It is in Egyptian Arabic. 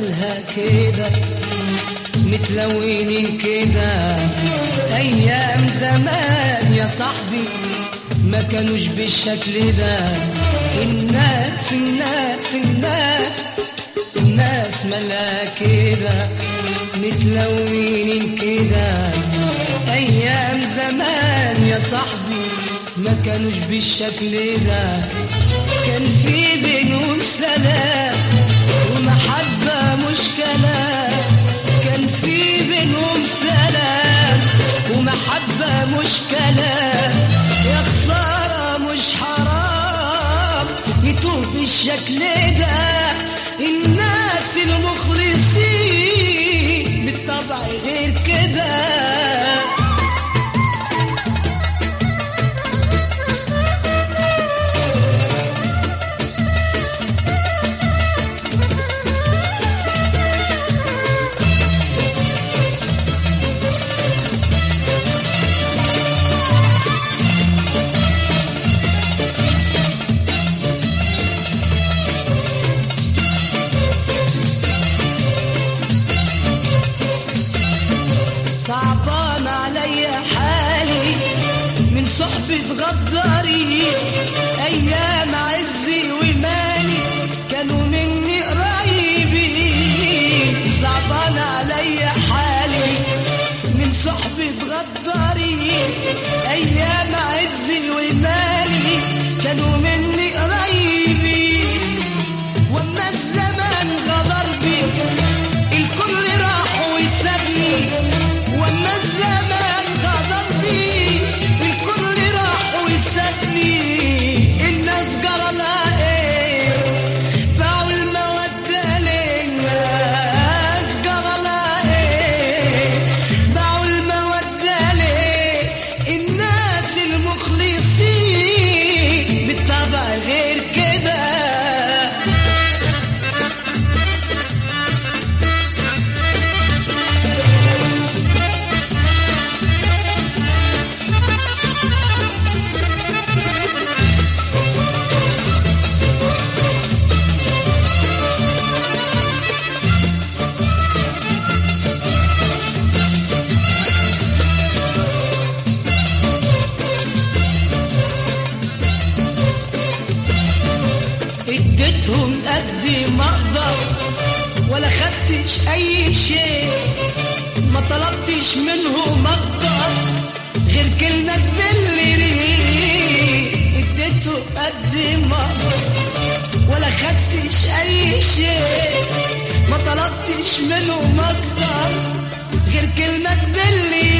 مالها كده متلونين كده ايام زمان يا صاحبي ما كانوش بالشكل ده الناس الناس الناس الناس مالها كده متلونين كده ايام زمان يا صاحبي ما كانوش بالشكل ده كان في بينهم سلام ومحبة مش كلام كان في بينهم سلام ومحبة مش كلام يا خسارة مش حرام يتوه بالشكل ده الناس المخلصين بالطبع غير كده صعبان عليا حالي من صحبة غداري أيام عزي ومالي كانوا مني قريبين صعبان عليا حالي من صحبة غداري أيام عزي ومالي كانوا مني قريبين وما الزمان غدر بي الكل راح وسابني وما الزمان غدر بي الكل راح وسابني الناس جرى لها ايه باعوا المودة للناس جرى لها ايه باعوا المودة ليه الناس المخلصين بالطبع غير كده اديتهم قد ما اقدر ولا خدتش اي شيء ما طلبتش منهم اقدر غير كلمة تبلي ريق اديته قد ما اقدر ولا خدتش اي شيء ما طلبتش منهم اكتر غير كلمة تبلي